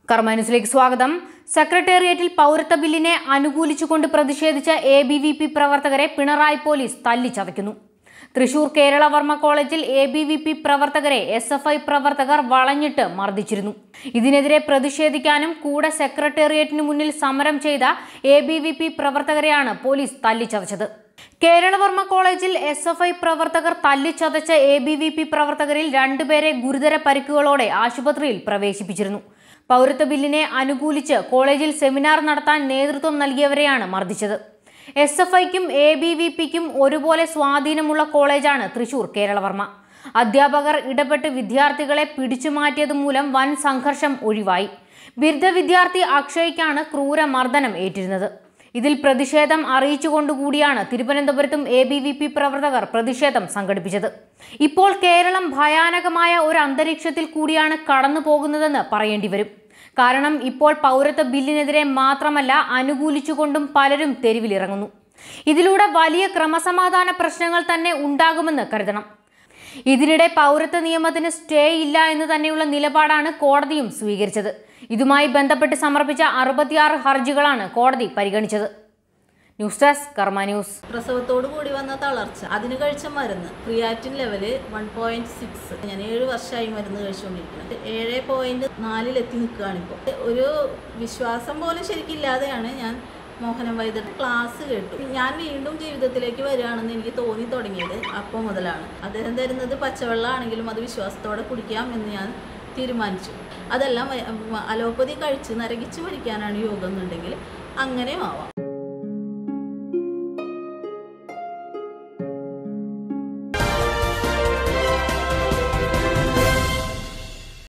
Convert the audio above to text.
കർമാനുസിലേക്ക് സ്വാഗതം സെക്രട്ടേറിയറ്റിൽ പൗരത്വ ബില്ലിനെ അനുകൂലിച്ചുകൊണ്ട് പ്രതിഷേധിച്ച എ ബി വി പി പ്രവർത്തകരെ പിണറായി പോലീസ് തല്ലിച്ചതയ്ക്കുന്നു തൃശൂർ കേരളവർമ്മ കോളേജിൽ എ ബി വി പി പ്രവർത്തകരെ എസ് എഫ് ഐ പ്രവർത്തകർ വളഞ്ഞിട്ട് മർദ്ദിച്ചിരുന്നു ഇതിനെതിരെ പ്രതിഷേധിക്കാനും കൂടെ സെക്രട്ടേറിയറ്റിന് മുന്നിൽ സമരം ചെയ്ത എ ബി വി പി പ്രവർത്തകരെയാണ് പോലീസ് തല്ലിച്ചതച്ചത് കേരളവർമ്മ കോളേജിൽ എസ് എഫ് ഐ പ്രവർത്തകർ തല്ലിച്ചതച്ച എ ബി വി പി പ്രവർത്തകരിൽ രണ്ടുപേരെ ഗുരുതര പരിക്കുകളോടെ ആശുപത്രിയിൽ പ്രവേശിപ്പിച്ചിരുന്നു പൗരത്വ ബില്ലിനെ അനുകൂലിച്ച് കോളേജിൽ സെമിനാർ നടത്താൻ നേതൃത്വം നൽകിയവരെയാണ് മർദ്ദിച്ചത് എസ് എഫ് ഐക്കും എ ബി വി പിക്കും ഒരുപോലെ സ്വാധീനമുള്ള കോളേജാണ് തൃശൂർ കേരളവർമ്മ അധ്യാപകർ ഇടപെട്ട് വിദ്യാർത്ഥികളെ പിടിച്ചുമാറ്റിയത് മൂലം വൻ സംഘർഷം ഒഴിവായി ബിരുദ വിദ്യാർത്ഥി അക്ഷയ്ക്കാണ് ക്രൂരമർദ്ദനം ഏറ്റിരുന്നത് ഇതിൽ പ്രതിഷേധം അറിയിച്ചുകൊണ്ടുകൂടിയാണ് തിരുവനന്തപുരത്തും എ ബി വി പി പ്രവർത്തകർ പ്രതിഷേധം സംഘടിപ്പിച്ചത് ഇപ്പോൾ കേരളം ഭയാനകമായ ഒരു അന്തരീക്ഷത്തിൽ കൂടിയാണ് കടന്നു പോകുന്നതെന്ന് പറയേണ്ടി വരും കാരണം ഇപ്പോൾ പൗരത്വ ബില്ലിനെതിരെ മാത്രമല്ല അനുകൂലിച്ചുകൊണ്ടും പലരും തെരുവിലിറങ്ങുന്നു ഇതിലൂടെ വലിയ ക്രമസമാധാന പ്രശ്നങ്ങൾ തന്നെ ഉണ്ടാകുമെന്ന് കരുതണം ഇതിനിടെ പൗരത്വ നിയമത്തിന് സ്റ്റേ ഇല്ല എന്ന് തന്നെയുള്ള നിലപാടാണ് കോടതിയും സ്വീകരിച്ചത് ഇതുമായി ബന്ധപ്പെട്ട് സമർപ്പിച്ച അറുപത്തിയാറ് ഹർജികളാണ് കോടതി പരിഗണിച്ചത് ന്യൂസ് ഡെസ്ക് കർമ്മ ന്യൂസ് പ്രസവത്തോട് കൂടി വന്ന തളർച്ച അതിന് കഴിച്ച മരുന്ന് creatinine level one point six ഞാൻ ഏഴ് വർഷമായി മരുന്ന് കഴിച്ചുകൊണ്ടിരിക്കുന്നത് ഏഴ് പോയിന്റ് നാലിലെത്തി നിൽക്കുകയാണ് ഇപ്പോൾ ഒരു വിശ്വാസം പോലും ശരിക്കില്ലാതെയാണ് ഞാൻ മോഹനം വൈദ്യർ ക്ലാസ് കേട്ടു ഞാൻ വീണ്ടും ജീവിതത്തിലേക്ക് വരികയാണെന്ന് എനിക്ക് തോന്നി തുടങ്ങിയത് അപ്പോൾ മുതലാണ് അദ്ദേഹം തരുന്നത് പച്ചവെള്ളമാണെങ്കിലും അത് വിശ്വാസത്തോടെ കുടിക്കാം എന്ന് ഞാൻ തീരുമാനിച്ചു അതെല്ലാം അലോപ്പതി കഴിച്ച് നരകിച്ച് മരിക്കാനാണ് യോഗം എന്നുണ്ടെങ്കിൽ അങ്ങനെയും ആവാം